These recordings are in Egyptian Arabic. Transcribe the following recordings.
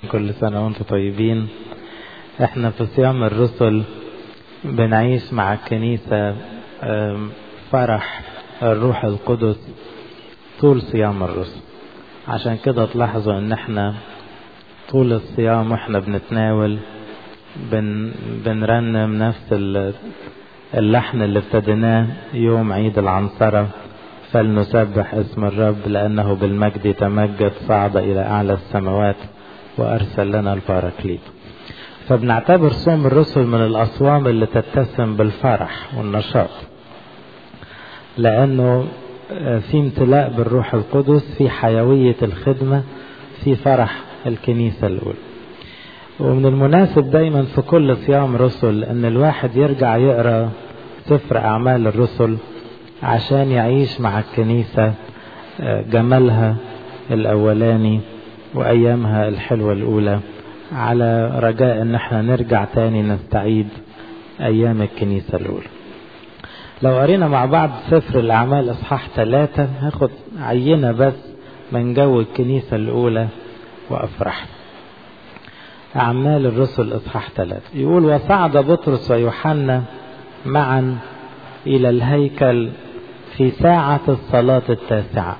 كل سنة وانتم طيبين احنا في صيام الرسل بنعيش مع الكنيسة فرح الروح القدس طول صيام الرسل عشان كده تلاحظوا ان احنا طول الصيام واحنا بنتناول بن بنرنم نفس اللحن اللي ابتديناه يوم عيد العنصرة فلنسبح اسم الرب لأنه بالمجد يتمجد صعد إلى أعلى السماوات وأرسل لنا الباراكليت فبنعتبر صوم الرسل من الأصوام اللي تتسم بالفرح والنشاط لأنه في امتلاء بالروح القدس في حيوية الخدمة في فرح الكنيسة الأولى ومن المناسب دايما في كل صيام رسل ان الواحد يرجع يقرا سفر اعمال الرسل عشان يعيش مع الكنيسة جمالها الاولاني وايامها الحلوة الاولى على رجاء ان احنا نرجع تاني نستعيد ايام الكنيسة الاولى لو قرينا مع بعض سفر الاعمال اصحاح ثلاثة هاخد عينة بس من جو الكنيسة الاولى وافرحنا أعمال الرسل إصحاح ثلاثة يقول وصعد بطرس ويوحنا معا إلى الهيكل في ساعة الصلاة التاسعة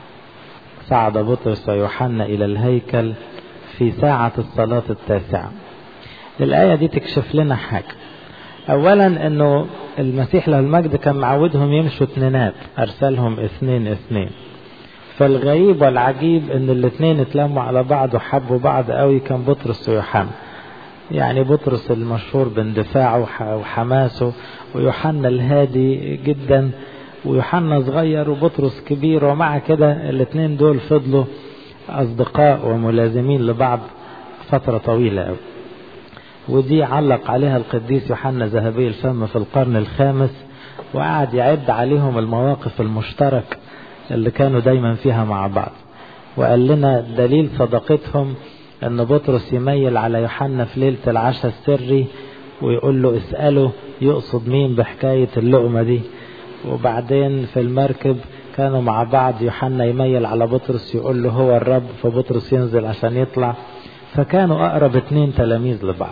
صعد بطرس ويوحنا إلى الهيكل في ساعة الصلاة التاسعة الآية دي تكشف لنا حاجة أولا أنه المسيح له المجد كان معودهم يمشوا اتنينات أرسلهم اثنين اثنين فالغريب والعجيب ان الاثنين اتلموا على بعض وحبوا بعض قوي كان بطرس ويوحنا يعني بطرس المشهور باندفاعه وحماسه ويوحنا الهادي جدا ويوحنا صغير وبطرس كبير ومع كده الاثنين دول فضلوا اصدقاء وملازمين لبعض فترة طويلة قوي ودي علق عليها القديس يوحنا ذهبي الفم في القرن الخامس وقعد يعد عليهم المواقف المشترك اللي كانوا دايما فيها مع بعض وقال لنا دليل صداقتهم ان بطرس يميل على يوحنا في ليلة العشاء السري ويقول له اسأله يقصد مين بحكاية اللقمة دي وبعدين في المركب كانوا مع بعض يوحنا يميل على بطرس يقول له هو الرب فبطرس ينزل عشان يطلع فكانوا اقرب اتنين تلاميذ لبعض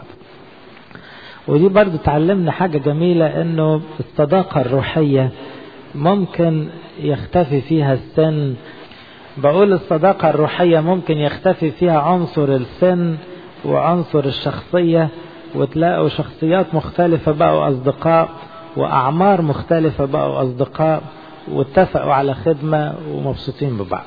ودي برضو تعلمنا حاجة جميلة انه الصداقة الروحية ممكن يختفي فيها السن بقول الصداقة الروحية ممكن يختفي فيها عنصر السن وعنصر الشخصية وتلاقوا شخصيات مختلفة بقوا أصدقاء وأعمار مختلفة بقوا أصدقاء واتفقوا على خدمة ومبسوطين ببعض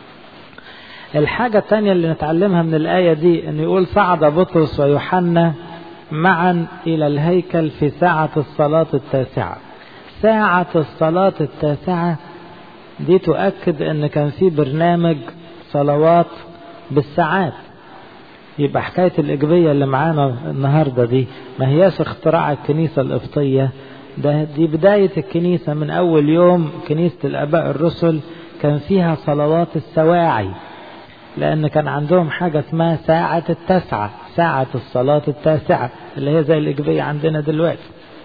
الحاجة الثانية اللي نتعلمها من الآية دي أن يقول صعد بطرس ويوحنا معا إلى الهيكل في ساعة الصلاة التاسعة ساعة الصلاة التاسعة دي تؤكد ان كان في برنامج صلوات بالساعات يبقى حكاية الإجبية اللي معانا النهاردة دي ما هياش اختراع الكنيسة القبطية ده دي بداية الكنيسة من أول يوم كنيسة الآباء الرسل كان فيها صلوات السواعي لأن كان عندهم حاجة اسمها ساعة التاسعة ساعة الصلاة التاسعة اللي هي زي الإجبية عندنا دلوقتي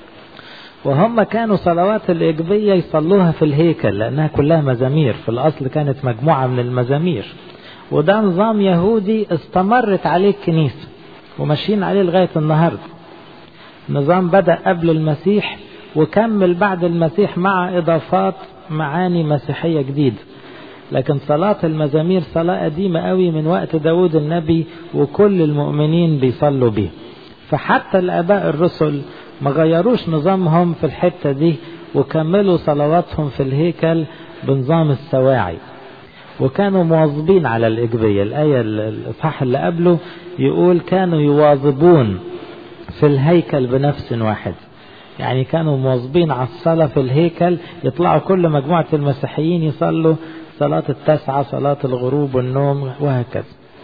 وهم كانوا صلوات الإجبية يصلوها في الهيكل لأنها كلها مزامير في الأصل كانت مجموعة من المزامير وده نظام يهودي استمرت عليه الكنيسة وماشيين عليه لغاية النهاردة نظام بدأ قبل المسيح وكمل بعد المسيح مع إضافات معاني مسيحية جديدة لكن صلاة المزامير صلاة قديمة قوي من وقت داود النبي وكل المؤمنين بيصلوا بيه فحتى الآباء الرسل ما غيروش نظامهم في الحتة دي وكملوا صلواتهم في الهيكل بنظام السواعي وكانوا مواظبين على الإجبية الآية الإصحاح اللي قبله يقول كانوا يواظبون في الهيكل بنفس واحد يعني كانوا مواظبين على الصلاة في الهيكل يطلعوا كل مجموعة المسيحيين يصلوا صلاة التاسعة صلاة الغروب والنوم وهكذا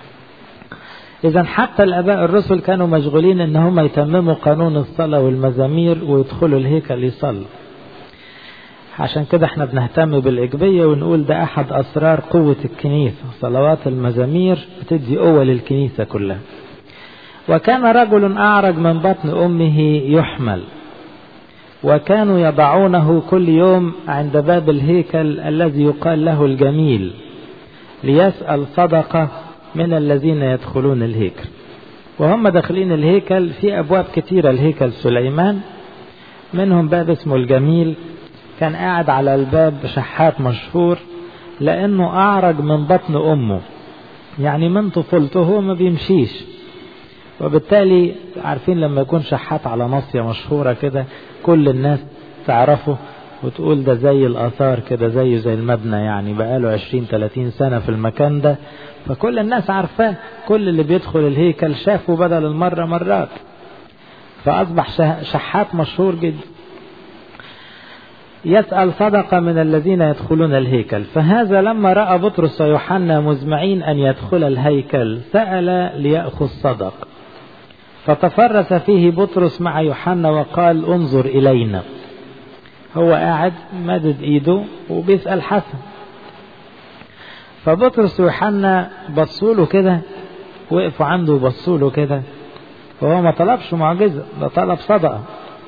إذا حتى الآباء الرسل كانوا مشغولين إن هم يتمموا قانون الصلاة والمزامير ويدخلوا الهيكل يصلوا. عشان كده احنا بنهتم بالإجبية ونقول ده أحد أسرار قوة الكنيسة، صلوات المزامير بتدي قوة للكنيسة كلها. وكان رجل أعرج من بطن أمه يحمل وكانوا يضعونه كل يوم عند باب الهيكل الذي يقال له الجميل ليسأل صدقة من الذين يدخلون الهيكل وهم داخلين الهيكل في أبواب كتيرة لهيكل سليمان منهم باب اسمه الجميل كان قاعد على الباب شحات مشهور لأنه أعرج من بطن أمه يعني من طفولته هو ما بيمشيش وبالتالي عارفين لما يكون شحات على ناصية مشهورة كده كل الناس تعرفه وتقول ده زي الآثار كده زيه زي المبنى يعني بقاله عشرين تلاتين سنة في المكان ده فكل الناس عارفاه كل اللي بيدخل الهيكل شافه بدل المرة مرات فأصبح شحات مشهور جدا يسأل صدقة من الذين يدخلون الهيكل فهذا لما رأى بطرس ويوحنا مزمعين أن يدخل الهيكل سأل ليأخذ صدق فتفرس فيه بطرس مع يوحنا وقال انظر إلينا هو قاعد مدد ايده وبيسأل حسن فبطرس ويوحنا بصوا له كده وقفوا عنده وبصوا له كده وهو ما طلبش معجزة ده طلب صدقة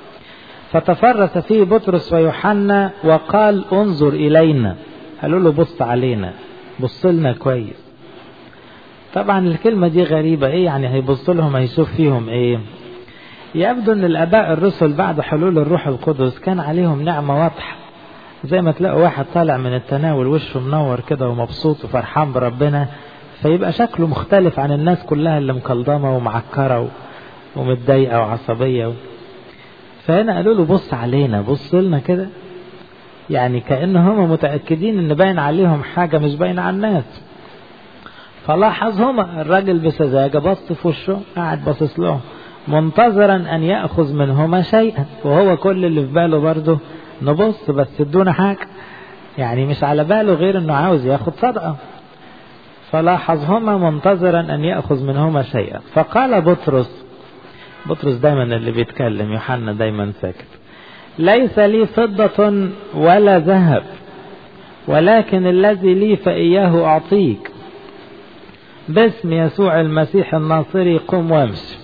فتفرس فيه بطرس ويوحنا وقال انظر إلينا قالوا له بص علينا بص لنا كويس طبعا الكلمة دي غريبة ايه يعني هيبص لهم هيشوف فيهم ايه يبدو ان الاباء الرسل بعد حلول الروح القدس كان عليهم نعمة واضحة زي ما تلاقوا واحد طالع من التناول وشه منور كده ومبسوط وفرحان بربنا فيبقى شكله مختلف عن الناس كلها اللي مكلضمة ومعكرة ومتضايقة وعصبية و... فهنا قالوا له بص علينا بص لنا كده يعني كأن هم متأكدين ان باين عليهم حاجة مش باينة على الناس فلاحظ هما الراجل بسذاجة بص في وشه قاعد باصص لهم منتظرا ان يأخذ منهما شيئا وهو كل اللي في باله برضه نبص بس ادونا حاجة يعني مش على باله غير انه عاوز ياخد صدقة فلاحظهما منتظرا ان يأخذ منهما شيئا فقال بطرس بطرس دايما اللي بيتكلم يوحنا دايما ساكت ليس لي فضة ولا ذهب ولكن الذي لي فإياه أعطيك باسم يسوع المسيح الناصري قم وامشي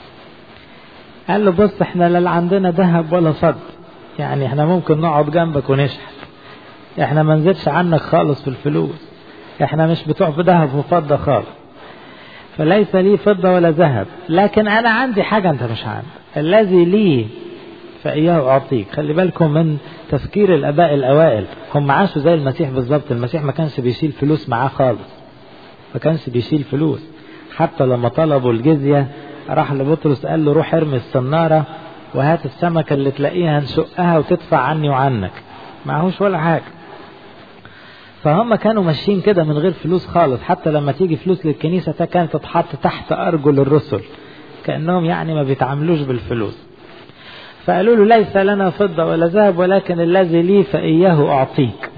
قال له بص احنا لا عندنا ذهب ولا فضة يعني احنا ممكن نقعد جنبك ونشحت احنا ما نزلش عنك خالص في الفلوس احنا مش بتوع في ذهب وفضة خالص فليس لي فضة ولا ذهب لكن أنا عندي حاجة أنت مش عندك الذي لي فإياه أعطيك خلي بالكم من تفكير الآباء الأوائل هم عاشوا زي المسيح بالظبط المسيح ما كانش بيشيل فلوس معاه خالص ما كانش بيشيل فلوس حتى لما طلبوا الجزية راح لبطرس قال له روح ارمي الصنارة وهات السمكة اللي تلاقيها نشقها وتدفع عني وعنك معهوش ولا حاجة فهم كانوا ماشيين كده من غير فلوس خالص حتى لما تيجي فلوس للكنيسة كانت تتحط تحت أرجل الرسل كأنهم يعني ما بيتعاملوش بالفلوس فقالوا له ليس لنا فضة ولا ذهب ولكن الذي لي فإياه أعطيك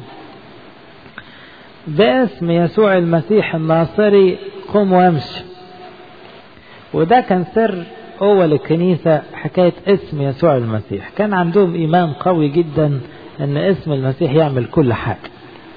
باسم يسوع المسيح الناصري قم وامشي وده كان سر أول الكنيسة حكاية اسم يسوع المسيح كان عندهم إيمان قوي جدا أن اسم المسيح يعمل كل حاجة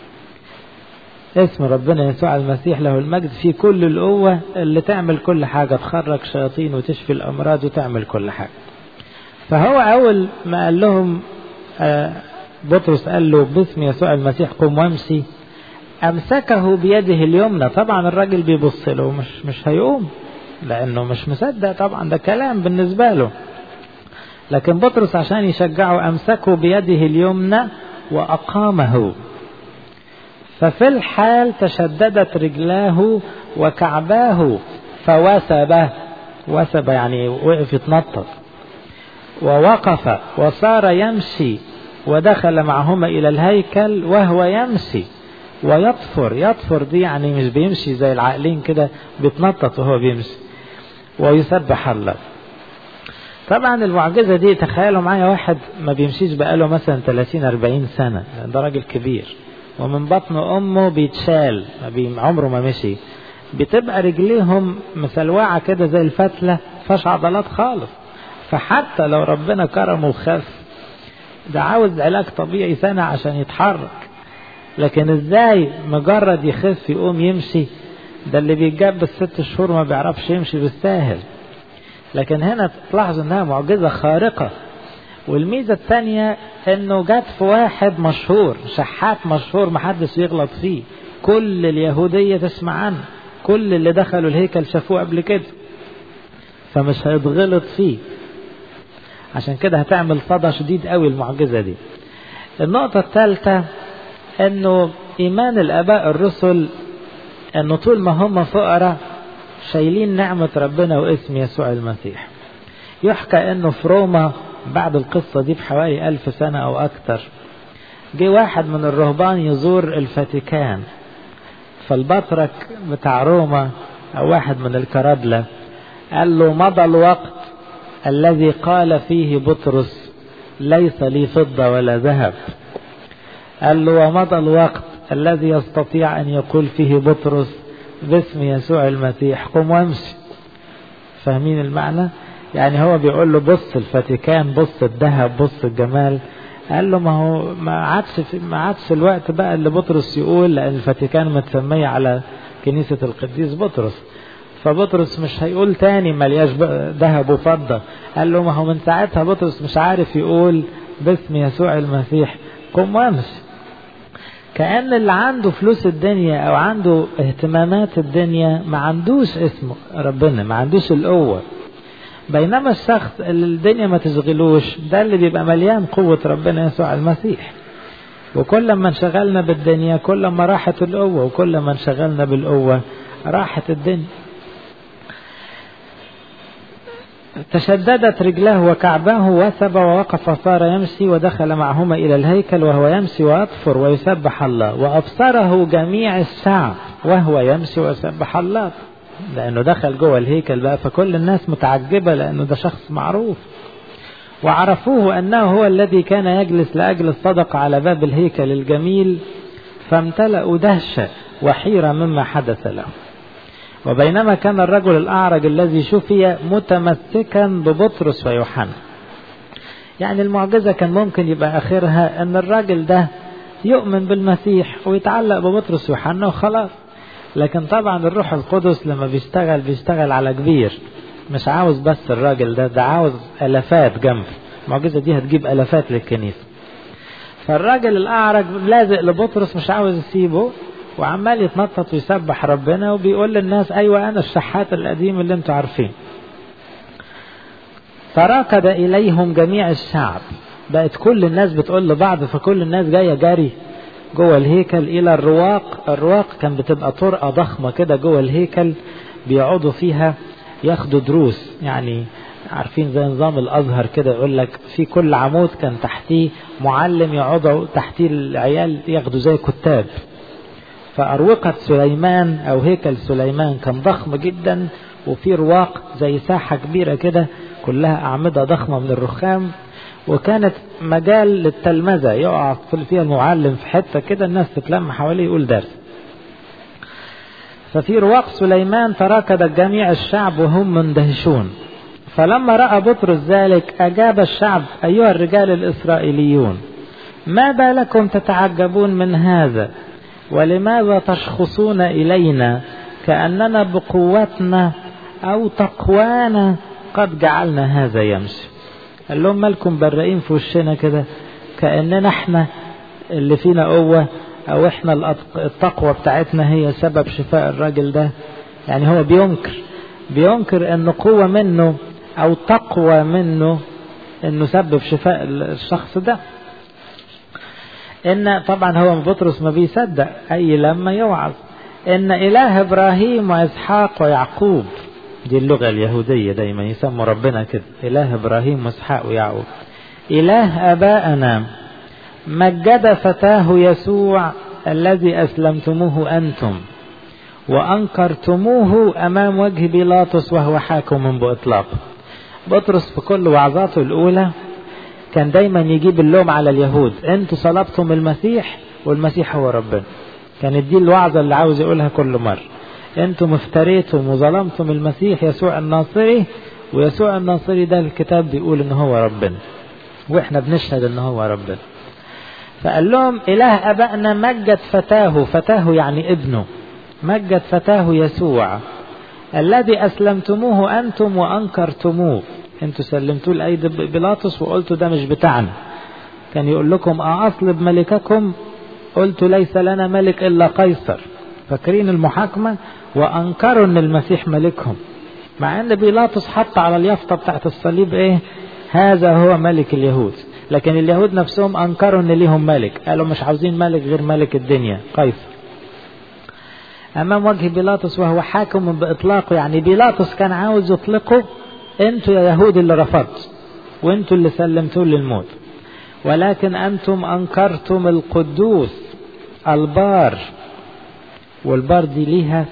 اسم ربنا يسوع المسيح له المجد في كل القوة اللي تعمل كل حاجة تخرج شياطين وتشفي الأمراض وتعمل كل حاجة فهو أول ما قال لهم بطرس قال له باسم يسوع المسيح قم وامشي أمسكه بيده اليمنى طبعا الراجل بيبص له مش مش هيقوم لأنه مش مصدق طبعا ده كلام بالنسبة له لكن بطرس عشان يشجعه أمسكه بيده اليمنى وأقامه ففي الحال تشددت رجلاه وكعباه فوثب وثب يعني وقف يتنطط ووقف وصار يمشي ودخل معهما إلى الهيكل وهو يمشي ويطفر يطفر دي يعني مش بيمشي زي العاقلين كده بيتنطط وهو بيمشي ويسبح الله طبعا المعجزة دي تخيلوا معايا واحد ما بيمشيش بقاله مثلا 30 40 سنة ده راجل كبير ومن بطن امه بيتشال عمره ما مشي بتبقى رجليهم مسلوعة كده زي الفتلة فش عضلات خالص فحتى لو ربنا كرمه وخف ده عاوز علاج طبيعي سنة عشان يتحرك لكن ازاي مجرد يخف يقوم يمشي ده اللي بيتجاب بالست شهور ما بيعرفش يمشي بالساهل لكن هنا تلاحظوا انها معجزة خارقة والميزة الثانية انه جت في واحد مشهور شحات مشهور محدش يغلط فيه كل اليهودية تسمع عنه كل اللي دخلوا الهيكل شافوه قبل كده فمش هيتغلط فيه عشان كده هتعمل صدى شديد قوي المعجزة دي النقطة الثالثة انه ايمان الاباء الرسل انه طول ما هم فقراء شايلين نعمة ربنا واسم يسوع المسيح يحكى انه في روما بعد القصة دي بحوالي ألف سنة أو أكتر جه واحد من الرهبان يزور الفاتيكان فالبطرك بتاع روما أو واحد من الكرادلة قال له مضى الوقت الذي قال فيه بطرس ليس لي فضة ولا ذهب قال له ومضى الوقت الذي يستطيع أن يقول فيه بطرس باسم يسوع المسيح قم وامشي فاهمين المعنى يعني هو بيقول له بص الفاتيكان بص الذهب بص الجمال قال له ما هو ما عادش ما عادش الوقت بقى اللي بطرس يقول لان الفاتيكان متسميه على كنيسه القديس بطرس فبطرس مش هيقول تاني ملياش ذهب وفضه قال له ما هو من ساعتها بطرس مش عارف يقول باسم يسوع المسيح قم وامشي كأن اللي عنده فلوس الدنيا أو عنده اهتمامات الدنيا ما عندوش اسم ربنا ما عندوش القوة بينما الشخص اللي الدنيا ما تشغلوش ده اللي بيبقى مليان قوة ربنا يسوع المسيح وكل ما انشغلنا بالدنيا كل ما راحت القوة وكل ما انشغلنا بالقوة راحت الدنيا تشددت رجلاه وكعباه وثب ووقف وصار يمشي ودخل معهما إلى الهيكل وهو يمشي ويطفر ويسبح الله وأبصره جميع الشعب وهو يمشي ويسبح الله لأنه دخل جوه الهيكل بقى فكل الناس متعجبة لأنه ده شخص معروف وعرفوه أنه هو الذي كان يجلس لأجل الصدقة على باب الهيكل الجميل فامتلأوا دهشة وحيرة مما حدث له وبينما كان الرجل الأعرج الذي شفي متمسكا ببطرس ويوحنا يعني المعجزة كان ممكن يبقى آخرها أن الراجل ده يؤمن بالمسيح ويتعلق ببطرس ويوحنا وخلاص لكن طبعا الروح القدس لما بيشتغل بيشتغل على كبير مش عاوز بس الراجل ده ده عاوز ألفات جنبه المعجزة دي هتجيب ألفات للكنيسة فالراجل الأعرج لازق لبطرس مش عاوز يسيبه وعمال يتنطط ويسبح ربنا وبيقول للناس أيوة أنا الشحات القديم اللي انتوا عارفين تراكد إليهم جميع الشعب بقت كل الناس بتقول لبعض فكل الناس جاية جري جوه الهيكل إلى الرواق الرواق كان بتبقى طرقة ضخمة كده جوه الهيكل بيقعدوا فيها ياخدوا دروس يعني عارفين زي نظام الازهر كده يقول لك في كل عمود كان تحتيه معلم يقعدوا تحتيه العيال ياخدوا زي كتاب فأروقة سليمان أو هيكل سليمان كان ضخم جدا وفي رواق زي ساحة كبيرة كده كلها أعمدة ضخمة من الرخام وكانت مجال للتلمذة يقع فيها المعلم في حتة كده الناس تتلم حواليه يقول درس ففي رواق سليمان تراكد جميع الشعب وهم مندهشون فلما رأى بطرس ذلك أجاب الشعب أيها الرجال الإسرائيليون ما بالكم تتعجبون من هذا ولماذا تشخصون إلينا كأننا بقوتنا أو تقوانا قد جعلنا هذا يمشي قال لهم مالكم برقين في وشنا كده كأننا احنا اللي فينا قوة أو احنا التقوى بتاعتنا هي سبب شفاء الراجل ده يعني هو بينكر بينكر ان قوة منه او تقوى منه انه سبب شفاء الشخص ده ان طبعا هو بطرس ما بيصدق اي لما يوعظ ان اله ابراهيم واسحاق ويعقوب دي اللغة اليهودية دايما يسموا ربنا كده اله ابراهيم واسحاق ويعقوب اله ابائنا مجد فتاه يسوع الذي اسلمتموه انتم وانكرتموه امام وجه بيلاطس وهو حاكم باطلاق بطرس في كل وعظاته الاولى كان دايما يجيب اللوم على اليهود انتوا صلبتم المسيح والمسيح هو ربنا كانت دي الوعظة اللي عاوز يقولها كل مرة انتم افتريتم وظلمتم المسيح يسوع الناصري ويسوع الناصري ده الكتاب بيقول ان هو ربنا واحنا بنشهد ان هو ربنا فقال لهم اله ابائنا مجد فتاه فتاه يعني ابنه مجد فتاه يسوع الذي اسلمتموه انتم وانكرتموه انتوا سلمتوه لايدي بيلاطس وقلتوا ده مش بتاعنا كان يقول لكم أصلب ملككم قلت ليس لنا ملك إلا قيصر فاكرين المحاكمة وأنكروا أن المسيح ملكهم مع أن بيلاطس حط على اليافطة بتاعت الصليب إيه هذا هو ملك اليهود لكن اليهود نفسهم أنكروا أن ليهم ملك قالوا مش عاوزين ملك غير ملك الدنيا قيصر أمام وجه بيلاطس وهو حاكم بإطلاقه يعني بيلاطس كان عاوز يطلقه أنتوا يا يهود اللي رفضت وأنتوا اللي سلمتوه للموت ولكن أنتم أنكرتم القدوس البار والبار دي ليها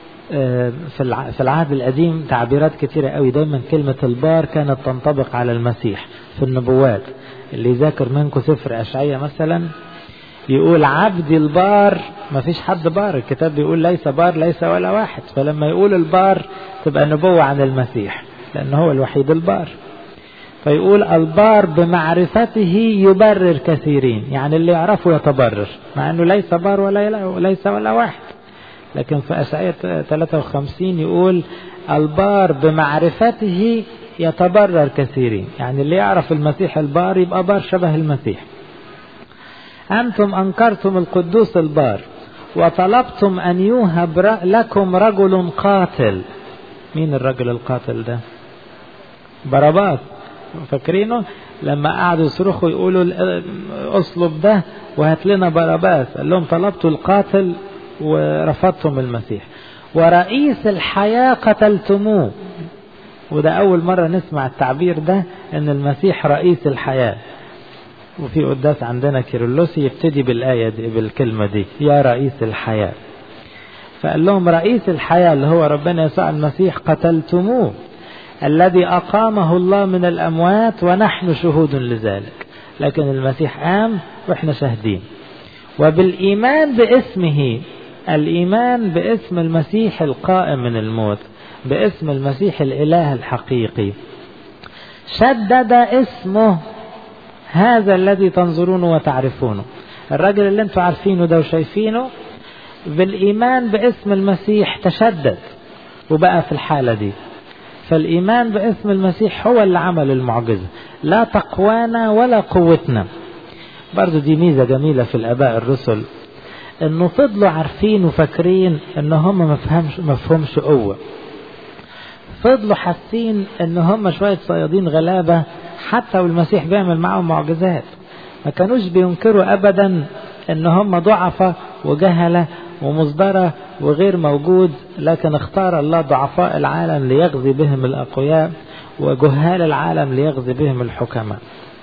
في العهد القديم تعبيرات كتيرة قوي دايما كلمة البار كانت تنطبق على المسيح في النبوات اللي يذاكر منكم سفر أشعية مثلا يقول عبدي البار ما فيش حد بار الكتاب بيقول ليس بار ليس ولا واحد فلما يقول البار تبقى نبوة عن المسيح لأنه هو الوحيد البار فيقول البار بمعرفته يبرر كثيرين يعني اللي يعرفه يتبرر مع أنه ليس بار ولا ليس ولا واحد لكن في أشعية 53 يقول البار بمعرفته يتبرر كثيرين يعني اللي يعرف المسيح البار يبقى بار شبه المسيح أنتم أنكرتم القدوس البار وطلبتم أن يوهب لكم رجل قاتل مين الرجل القاتل ده باراباس فاكرينه لما قعدوا يصرخوا يقولوا اصلب ده وهات لنا باراباس قال لهم طلبتوا القاتل ورفضتم المسيح ورئيس الحياة قتلتموه وده أول مرة نسمع التعبير ده أن المسيح رئيس الحياة وفي قداس عندنا كيرلسي يبتدي بالآية دي بالكلمة دي يا رئيس الحياة فقال لهم رئيس الحياة اللي هو ربنا يسوع المسيح قتلتموه الذي أقامه الله من الأموات ونحن شهود لذلك لكن المسيح قام وإحنا شاهدين وبالإيمان باسمه الإيمان باسم المسيح القائم من الموت باسم المسيح الإله الحقيقي شدد اسمه هذا الذي تنظرونه وتعرفونه الرجل اللي انتم عارفينه ده وشايفينه بالإيمان باسم المسيح تشدد وبقى في الحالة دي فالإيمان باسم المسيح هو اللي عمل المعجزة لا تقوانا ولا قوتنا برضو دي ميزة جميلة في الآباء الرسل انه فضلوا عارفين وفاكرين ان هم ما فهمش مفهومش قوة فضلوا حاسين ان هم شوية صيادين غلابة حتى والمسيح بيعمل معهم معجزات ما كانوش بينكروا ابدا ان هم ضعفة وجهلة ومصدرة وغير موجود لكن اختار الله ضعفاء العالم ليغزي بهم الأقوياء وجهال العالم ليغزي بهم الحكماء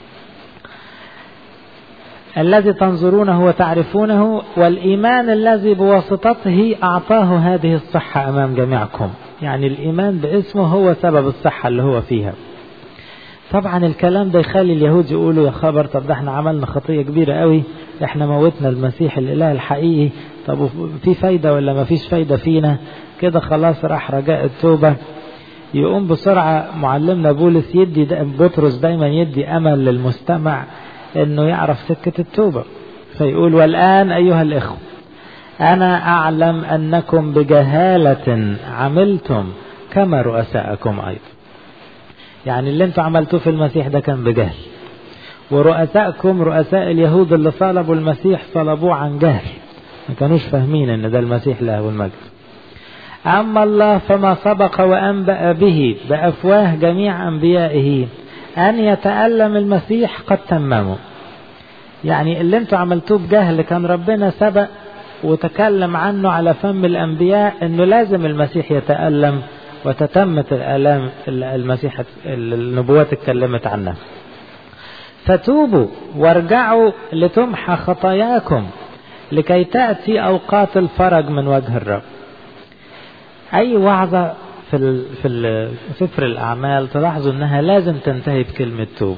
الذي تنظرونه وتعرفونه والإيمان الذي بواسطته أعطاه هذه الصحة أمام جميعكم يعني الإيمان باسمه هو سبب الصحة اللي هو فيها طبعا الكلام ده يخلي اليهود يقولوا يا خبر طب ده احنا عملنا خطية كبيرة قوي احنا موتنا المسيح الإله الحقيقي طب في فايدة ولا ما فيش فايدة فينا كده خلاص راح رجاء التوبة يقوم بسرعة معلمنا بولس يدي دا بطرس دايما يدي أمل للمستمع انه يعرف سكة التوبة فيقول والآن أيها الإخوة أنا أعلم أنكم بجهالة عملتم كما رؤساءكم أيضا يعني اللي انتوا عملتوه في المسيح ده كان بجهل ورؤساءكم رؤساء اليهود اللي صلبوا المسيح صلبوه عن جهل ما كانوش فاهمين ان ده المسيح له المجد أما الله فما سبق وأنبأ به بأفواه جميع أنبيائه أن يتألم المسيح قد تممه يعني اللي انتوا عملتوه بجهل كان ربنا سبق وتكلم عنه على فم الأنبياء أنه لازم المسيح يتألم وتتمت الآلام المسيح النبوات اتكلمت عنها فتوبوا وارجعوا لتمحى خطاياكم لكي تأتي أوقات الفرج من وجه الرب أي وعظة في في سفر الأعمال تلاحظوا أنها لازم تنتهي بكلمة توب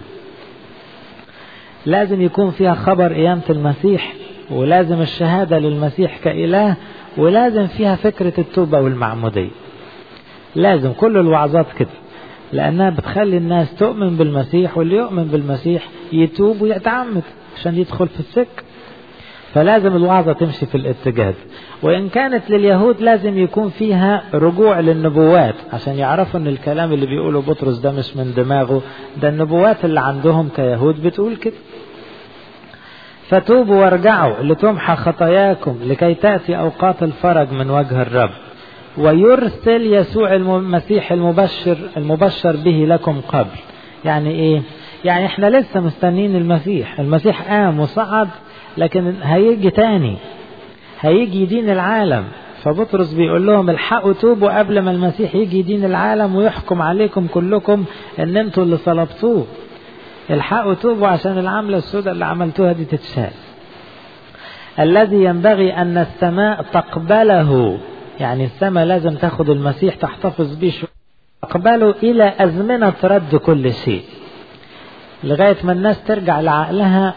لازم يكون فيها خبر قيامة المسيح ولازم الشهادة للمسيح كإله ولازم فيها فكرة التوبة والمعمودية لازم كل الوعظات كده لأنها بتخلي الناس تؤمن بالمسيح واللي يؤمن بالمسيح يتوب ويتعمد عشان يدخل في السك فلازم الوعظة تمشي في الاتجاه وإن كانت لليهود لازم يكون فيها رجوع للنبوات عشان يعرفوا أن الكلام اللي بيقوله بطرس ده مش من دماغه ده النبوات اللي عندهم كيهود بتقول كده فتوبوا وارجعوا لتمحى خطاياكم لكي تأتي أوقات الفرج من وجه الرب ويرسل يسوع المسيح المبشر المبشر به لكم قبل يعني ايه يعني احنا لسه مستنين المسيح المسيح قام وصعد لكن هيجي تاني هيجي يدين العالم فبطرس بيقول لهم الحقوا توبوا قبل ما المسيح يجي يدين العالم ويحكم عليكم كلكم ان انتوا اللي صلبتوه الحقوا توبوا عشان العملة السوداء اللي عملتوها دي تتشال الذي ينبغي أن السماء تقبله يعني السماء لازم تاخد المسيح تحتفظ به تقبله إلى أزمنة رد كل شيء لغاية ما الناس ترجع لعقلها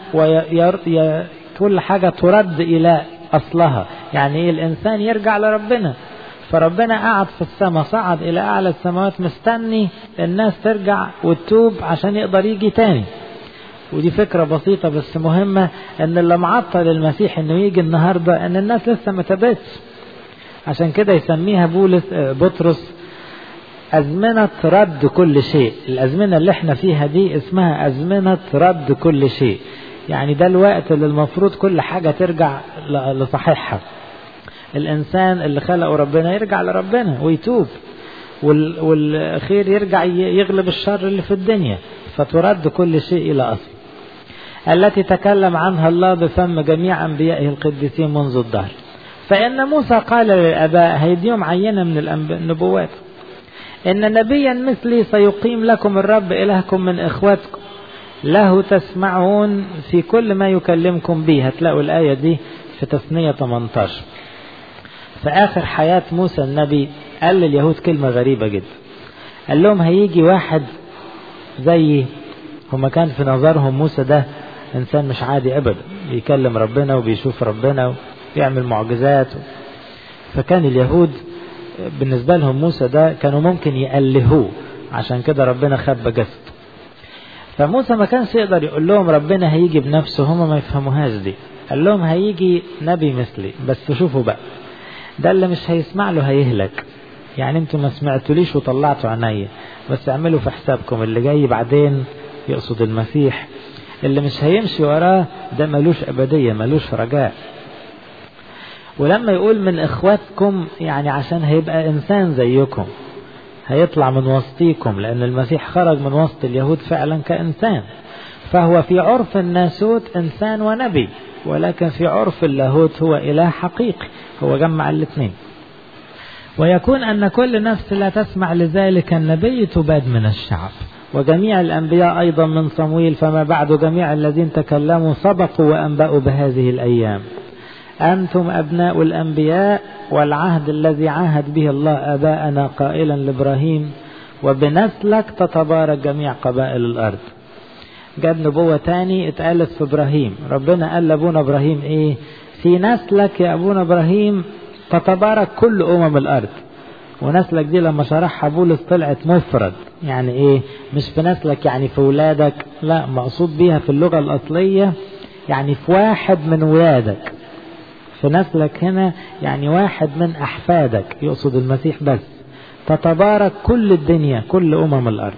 وكل حاجة ترد إلى أصلها يعني إيه الإنسان يرجع لربنا فربنا قعد في السماء صعد إلى أعلى السماوات مستني الناس ترجع وتتوب عشان يقدر يجي تاني ودي فكرة بسيطة بس مهمة ان اللي معطل المسيح انه يجي النهاردة ان الناس لسه ما تابتش عشان كده يسميها بولس بطرس أزمنة رد كل شيء الأزمنة اللي احنا فيها دي اسمها أزمنة رد كل شيء يعني ده الوقت اللي المفروض كل حاجة ترجع لصحيحها الإنسان اللي خلقه ربنا يرجع لربنا ويتوب والخير يرجع يغلب الشر اللي في الدنيا فترد كل شيء إلى أصل التي تكلم عنها الله بفم جميع أنبيائه القديسين منذ الدهر فإن موسى قال للآباء هيديهم عينة من النبوات إن نبيا مثلي سيقيم لكم الرب إلهكم من إخواتكم له تسمعون في كل ما يكلمكم به هتلاقوا الآية دي في تثنية 18 في آخر حياة موسى النبي قال لليهود كلمة غريبة جدا قال لهم هيجي واحد زي هما كان في نظرهم موسى ده إنسان مش عادي أبدا بيكلم ربنا وبيشوف ربنا ويعمل معجزات فكان اليهود بالنسبة لهم موسى ده كانوا ممكن يألهوه عشان كده ربنا خبى جسد فموسى ما كانش يقدر يقول لهم ربنا هيجي بنفسه هما ما يفهموهاش دي قال لهم هيجي نبي مثلي بس شوفوا بقى ده اللي مش هيسمع له هيهلك يعني انتوا ما سمعتوليش وطلعتوا عينيا بس اعملوا في حسابكم اللي جاي بعدين يقصد المسيح اللي مش هيمشي وراه ده ملوش أبدية ملوش رجاء ولما يقول من إخواتكم يعني عشان هيبقى إنسان زيكم هيطلع من وسطيكم لأن المسيح خرج من وسط اليهود فعلا كإنسان فهو في عرف الناسوت إنسان ونبي ولكن في عرف اللاهوت هو إله حقيقي هو جمع الاثنين ويكون أن كل نفس لا تسمع لذلك النبي تباد من الشعب وجميع الأنبياء أيضا من صمويل فما بعد جميع الذين تكلموا سبقوا وأنبأوا بهذه الأيام أنتم أبناء الأنبياء والعهد الذي عاهد به الله آباءنا قائلا لإبراهيم وبنسلك تتبارك جميع قبائل الأرض جاب نبوة تاني اتقالت في إبراهيم ربنا قال لأبونا إبراهيم إيه في نسلك يا أبونا إبراهيم تتبارك كل أمم الأرض ونسلك دي لما شرحها بولس طلعت مفرد يعني ايه مش في نسلك يعني في ولادك لا مقصود بيها في اللغة الأصلية يعني في واحد من ولادك في نسلك هنا يعني واحد من أحفادك يقصد المسيح بس تتبارك كل الدنيا كل أمم الأرض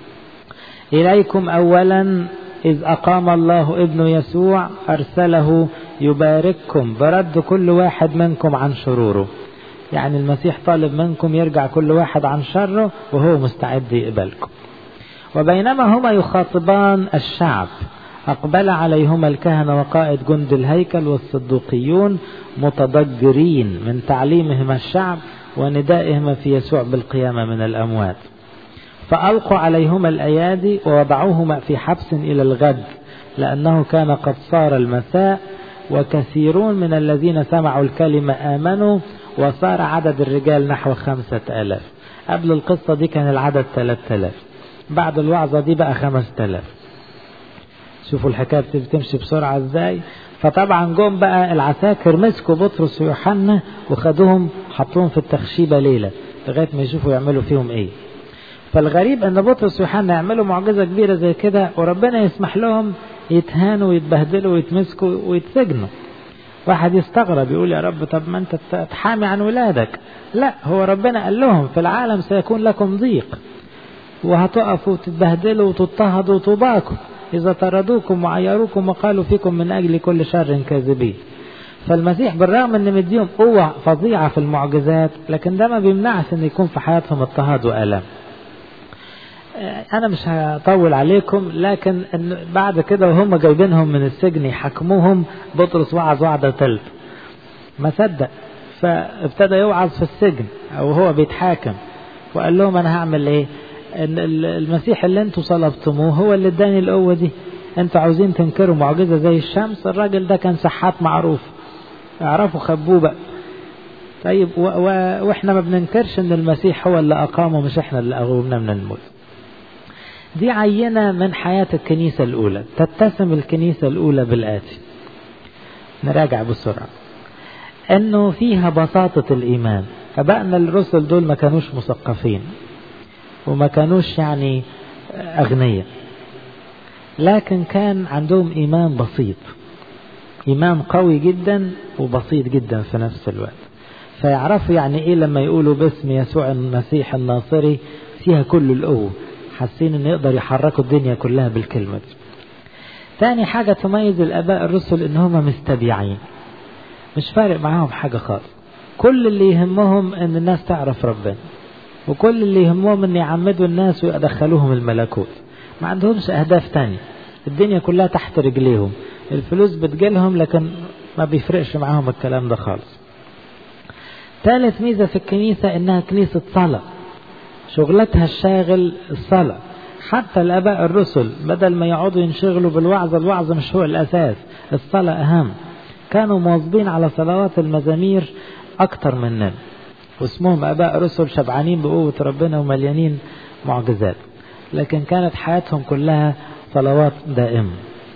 إليكم أولا إذ أقام الله ابن يسوع أرسله يبارككم برد كل واحد منكم عن شروره يعني المسيح طالب منكم يرجع كل واحد عن شره وهو مستعد يقبلكم وبينما هما يخاطبان الشعب أقبل عليهما الكهنة وقائد جند الهيكل والصدوقيون متضجرين من تعليمهما الشعب وندائهما في يسوع بالقيامة من الأموات فألقوا عليهما الأيادي ووضعوهما في حبس إلى الغد لأنه كان قد صار المساء وكثيرون من الذين سمعوا الكلمة آمنوا وصار عدد الرجال نحو خمسة آلاف قبل القصة دي كان العدد ثلاثة آلاف بعد الوعظة دي بقى خمسة آلاف شوفوا الحكاية بتمشي بسرعة ازاي فطبعا جم بقى العساكر مسكوا بطرس ويوحنا وخدوهم حطوهم في التخشيبة ليلة لغاية ما يشوفوا يعملوا فيهم ايه فالغريب ان بطرس ويوحنا يعملوا معجزة كبيرة زي كده وربنا يسمح لهم يتهانوا ويتبهدلوا ويتمسكوا ويتسجنوا واحد يستغرب يقول يا رب طب ما انت تحامي عن ولادك لا هو ربنا قال لهم في العالم سيكون لكم ضيق وهتقفوا وتتبهدلوا وتضطهدوا وتباكوا إذا طردوكم وعيروكم وقالوا فيكم من أجل كل شر كاذبين فالمسيح بالرغم ان مديهم قوة فظيعة في المعجزات لكن ده ما بيمنعش ان يكون في حياتهم اضطهاد وآلام انا مش هطول عليكم لكن إن بعد كده وهم جايبينهم من السجن يحكموهم بطرس وعظ وعظة تلت ما صدق فابتدى يوعظ في السجن او هو بيتحاكم وقال لهم انا هعمل ايه ان المسيح اللي انتوا صلبتموه هو اللي اداني القوة دي انتوا عاوزين تنكروا معجزة زي الشمس الراجل ده كان سحات معروف اعرفوا خبوه بقى طيب و و واحنا ما بننكرش ان المسيح هو اللي اقامه مش احنا اللي قومنا من الموت دي عينة من حياة الكنيسة الأولى تتسم الكنيسة الأولى بالآتي نراجع بسرعة أنه فيها بساطة الإيمان أبائنا الرسل دول ما كانوش مثقفين وما كانوش يعني أغنياء لكن كان عندهم إيمان بسيط إيمان قوي جدا وبسيط جدا في نفس الوقت فيعرفوا يعني إيه لما يقولوا باسم يسوع المسيح الناصري فيها كل القوة حاسين إن يقدر يحركوا الدنيا كلها بالكلمة دي تاني حاجة تميز الآباء الرسل إن هم مستبيعين مش فارق معاهم حاجة خالص كل اللي يهمهم إن الناس تعرف ربنا وكل اللي يهمهم إن يعمدوا الناس ويدخلوهم الملكوت ما عندهمش أهداف تانية الدنيا كلها تحت رجليهم الفلوس بتجيلهم لكن ما بيفرقش معاهم الكلام ده خالص ثالث ميزة في الكنيسة إنها كنيسة صلاة شغلتها الشاغل الصلاة حتى الآباء الرسل بدل ما يقعدوا ينشغلوا بالوعظ الوعظ مش هو الأساس الصلاة أهم كانوا مواظبين على صلوات المزامير أكتر مننا واسمهم آباء رسل شبعانين بقوة ربنا ومليانين معجزات لكن كانت حياتهم كلها صلوات دائمة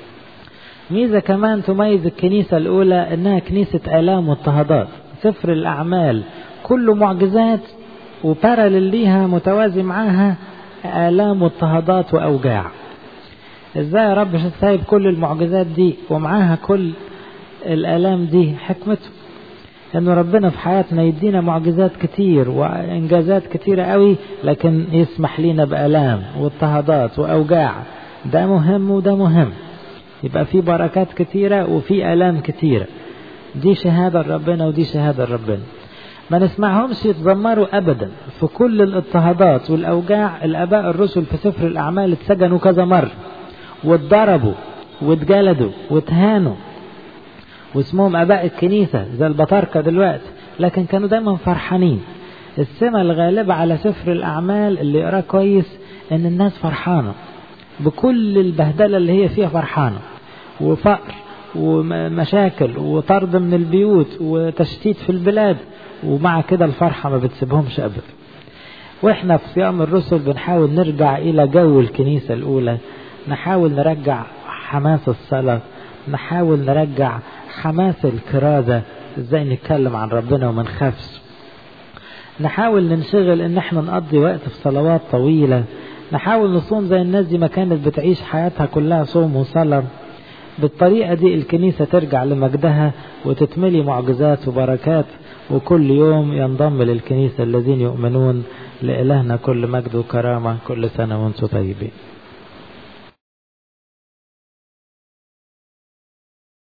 ميزة كمان تميز الكنيسة الأولى إنها كنيسة آلام واضطهادات سفر الأعمال كله معجزات وبارلل ليها متوازي معاها آلام واضطهادات وأوجاع إزاي يا رب سايب كل المعجزات دي ومعاها كل الآلام دي حكمته إنه ربنا في حياتنا يدينا معجزات كتير وإنجازات كتيرة قوي لكن يسمح لنا بآلام واضطهادات وأوجاع ده مهم وده مهم يبقى في بركات كتيرة وفي آلام كتيرة دي شهادة ربنا ودي شهادة ربنا ما نسمعهمش يتذمروا أبدا في كل الاضطهادات والأوجاع الآباء الرسل في سفر الأعمال اتسجنوا كذا مرة واتضربوا واتجلدوا واتهانوا واسمهم آباء الكنيسة زي البطاركة دلوقتي لكن كانوا دايما فرحانين السمة الغالبة على سفر الأعمال اللي يقراه كويس إن الناس فرحانة بكل البهدلة اللي هي فيها فرحانة وفقر ومشاكل وطرد من البيوت وتشتيت في البلاد ومع كده الفرحة ما بتسيبهمش أبدا وإحنا في صيام الرسل بنحاول نرجع إلى جو الكنيسة الأولى نحاول نرجع حماس الصلاة نحاول نرجع حماس الكرازة ازاي نتكلم عن ربنا وما نخافش نحاول ننشغل ان احنا نقضي وقت في صلوات طويلة نحاول نصوم زي الناس دي ما كانت بتعيش حياتها كلها صوم وصلاة بالطريقة دي الكنيسة ترجع لمجدها وتتملي معجزات وبركات وكل يوم ينضم للكنيسة الذين يؤمنون لإلهنا كل مجد وكرامة كل سنة وانتم طيبين